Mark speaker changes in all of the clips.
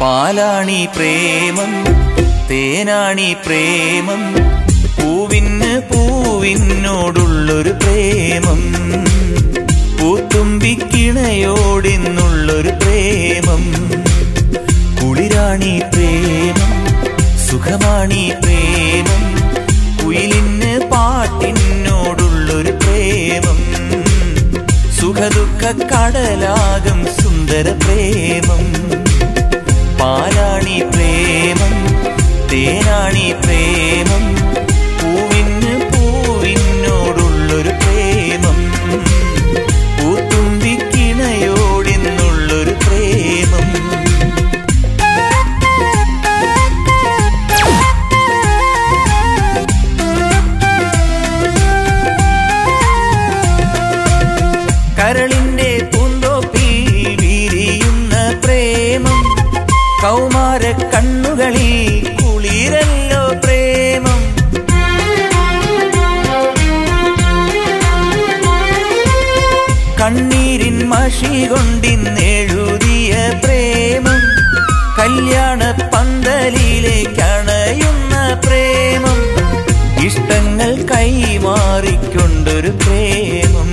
Speaker 1: പാലാണി പ്രേമം തേനാണി പ്രേമം പൂവിന് പൂവിനോടുള്ളൊരു പ്രേമം പൂത്തുമ്പിക്കിണയോടിന്നുള്ളൊരു പ്രേമം കുളിരാണി പ്രേമം സുഖമാണി പ്രേമം കുയിലിന് പാട്ടിനോടുള്ളൊരു പ്രേമം സുഖദുഃഖ കടലാകം സുന്ദര പ്രേമം പാലാണി പ്രേമം തേനാണി പ്രേമം പൂവിന് പൂവിനോടുള്ളൊരു പ്രേമം പൂത്തുമ്പിക്കിണയോടിന്നുള്ളൊരു പ്രേമം കരളിന്റെ പൂന്തോപ്പിൽ വിരിയുന്ന പ്രേമം കൗമാര കണ്ണുകളിൽ കുളിരല്ലോ പ്രേമം കണ്ണീരിൻ മഷി കൊണ്ടിന്നെഴുതിയ പ്രേമം കല്യാണ പന്തലിലേക്കണയുന്ന പ്രേമം ഇഷ്ടങ്ങൾ കൈമാറിക്കൊണ്ടൊരു പ്രേമം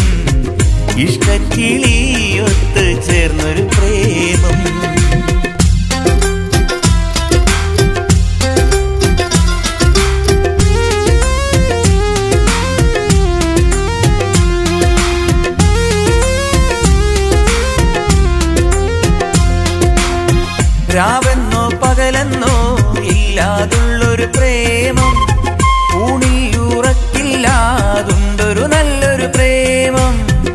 Speaker 1: ഇഷ്ടക്കിളിയൊത്ത് ചേർന്നൊരു പ്രേമം രാവെന്നോ പകലെന്നോ ഇല്ലാതുള്ളൊരു പ്രേമം ഊണിൽ ഉറക്കില്ലാതുണ്ടൊരു നല്ലൊരു പ്രേമം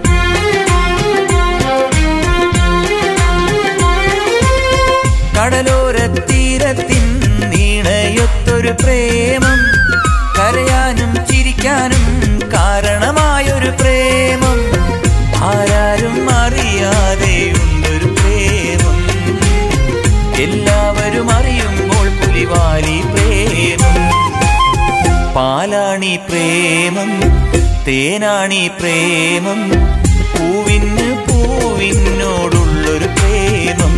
Speaker 1: കടലോരത്തീരത്തിൻ നീണയൊത്തൊരു പ്രേമം കരയാനും ചിരിക്കാനും കാരണമായൊരു പ്രേമം ആരാരും അറിയാതെ ഉണ്ടൊരു പ്രേമം എല്ലാവരും അറിയുമ്പോൾ പുലിവാലി പ്രേമം പാലാണി പ്രേമം തേനാണി പ്രേമം പൂവിന് പൂവിനോടുള്ളൊരു പ്രേമം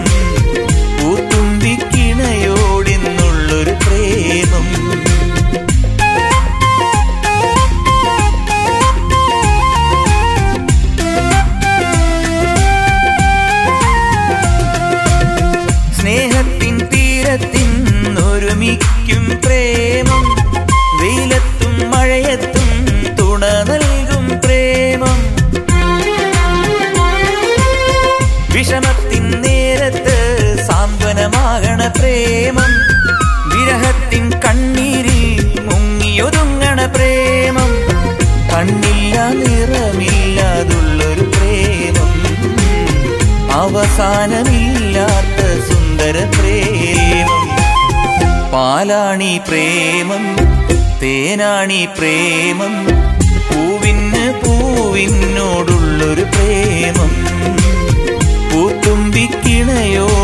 Speaker 1: പൂത്തുമ്പിക്കിണയോടിന്നുള്ളൊരു പ്രേമം സ്നേഹത്തിൻ തീരത്തിൻ ഒരുമിക്കും പ്രേമം വെയിലത്തും മഴയത്തും തുണ നൽകും പ്രേമം വിഷമത്തിൻ നേരത്ത് സാന്ത്വനമാകണ പ്രേമം വിരഹത്തിൻ കണ്ണീരിൽ മുങ്ങിയൊതുങ്ങണ പ്രേമം കണ്ണില്ല നിറമില്ലാതുള്ളൊരു പ്രേമം അവസാനമില്ലാത്ത സുന്ദര പ്രേമം പാലാണി പ്രേമം തേനാണി പ്രേമം പൂവിന് പൂവിനോടുള്ളൊരു പ്രേമം പൂത്തുമ്പിക്കിണയോ